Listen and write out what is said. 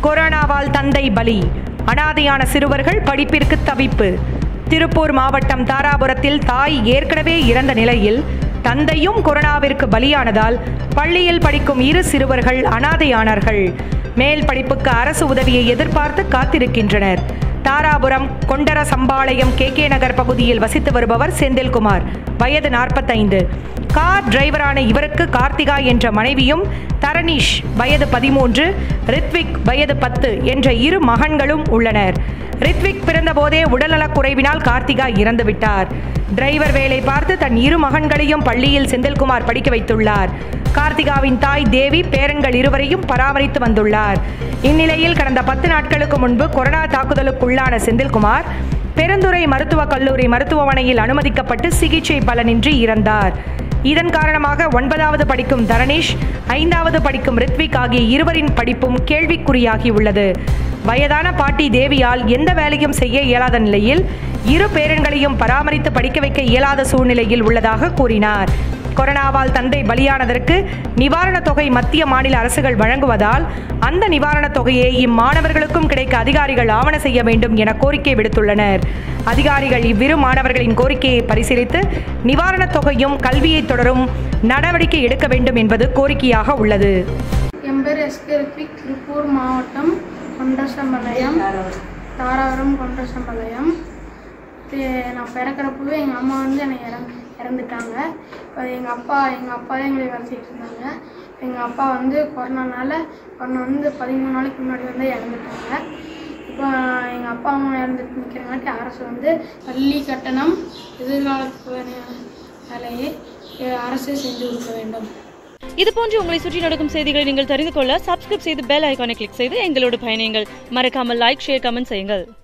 கொரோனாவால் தந்தை பலி அனாதையான சிறுவர்கள் படிப்பிற்கு தவிப்பு திருப்பூர் மாவட்டம் தாராபுரத்தில் தாய் ஏற்கனவே இறந்த நிலையில் தந்தையும் கொரோனாவிற்கு பலியானதால் பள்ளியில் படிக்கும் இரு சிறுவர்கள் அனாதையானார்கள் மேல் படிப்புக்கு அரசு உதவியை எதிர்பார்த்து காத்திருக்கின்றனர் Dharapuram Kondarasampalayam K K Nagar பகுதியில் வசித்து வருபவர் செந்தில்குமார் வயது நாற்பத்தைந்து கார் டிரைவரான இவருக்கு கார்த்திகா என்ற மனைவியும் தரணீஷ் வயது பதிமூன்று ரித்விக் வயது பத்து என்ற இரு மகன்களும் உள்ளனர் ரித்விக் பிறந்தபோதே உடல்நலக் குறைவினால் கார்த்திகா இறந்துவிட்டார் டிரைவர் வேலை பார்த்து தன் இரு மகன்களையும் பள்ளியில் செந்தில்குமார் படிக்க வைத்துள்ளார் கார்த்திகாவின் தாய் தேவி பேரன்கள் இருவரையும் பராமரித்து வந்துள்ளார் இந்நிலையில் கடந்த பத்து நாட்களுக்கு முன்பு கொரோனா தாக்குதலுக்குள்ளான செந்தில்குமார் பெருந்துறை மருத்துவக் கல்லூரி மருத்துவமனையில் அனுமதிக்கப்பட்டு சிகிச்சை பலனின்றி இறந்தார் இதன் காரணமாக ஒன்பதாவது படிக்கும் தரணேஷ் ஐந்தாவது படிக்கும் ரித்விக் ஆகிய இருவரின் படிப்பும் கேள்விக்குறியாகி உள்ளது வயதான பாட்டி தேவியால் எந்த வேலையும் செய்ய இயலாத நிலையில் இரு பேரன்களையும் பராமரித்து படிக்க வைக்க இயலாத சூழ்நிலையில் உள்ளதாக கூறினார் கொரோனாவால் தந்தை பலியானதற்கு நிவாரணத் தொகை மத்திய மாநில அரசுகள் வழங்குவதால் அந்த நிவாரணத் தொகையை இம்மாணவர்களுக்கும் கிடைக்க அதிகாரிகள் ஆவண செய்ய வேண்டும் என கோரிக்கை விடுத்துள்ளனர் அதிகாரிகள் இவ்விரு மாணவர்களின் கோரிக்கையை பரிசீலித்து நிவாரணத் தொகையும் கல்வியை தொடரும் நடவடிக்கை எடுக்க வேண்டும் என்பது கோரிக்கையாக உள்ளது என் பேர் எஸ்கே ரித்விக் திருப்பூர் மாவட்டம் கொண்டசம்பாளையம் தாராபுரம் கொண்டசம்பாளையம் இது நான் பிறக்கிறப்பவே எங்கள் அம்மா வந்து என்னை இறந்து இறந்துட்டாங்க இப்போ எங்கள் அப்பா எங்கள் அப்பா தான் எங்களை வளர்த்திட்டு இருந்தாங்க எங்கள் அப்பா வந்து கொரோனானால கொரோனா வந்து பதிமூணு நாளைக்கு முன்னாடி வந்து இறந்துட்டாங்க இப்போ எங்கள் அப்பா அம்மா இறந்துட்டு நிற்கிறங்காட்டி அரசு வந்து பள்ளி கட்டணம் எதிர்காலத்துக்கு வேண்டிய வேலையை அஹ், அரசு செஞ்சு கொடுக்க வேண்டும் இது போன்று உங்களை சுற்றி நடக்கும் செய்திகளை நீங்கள் தெரிந்து கொள்ள சப்ஸ்கிரைப் செய்து பெல் ஐகானை கிளிக் செய்து எங்களோடு பயணியுங்கள் மறக்காமல் லைக் ஷேர் கமெண்ட் செய்யுங்கள்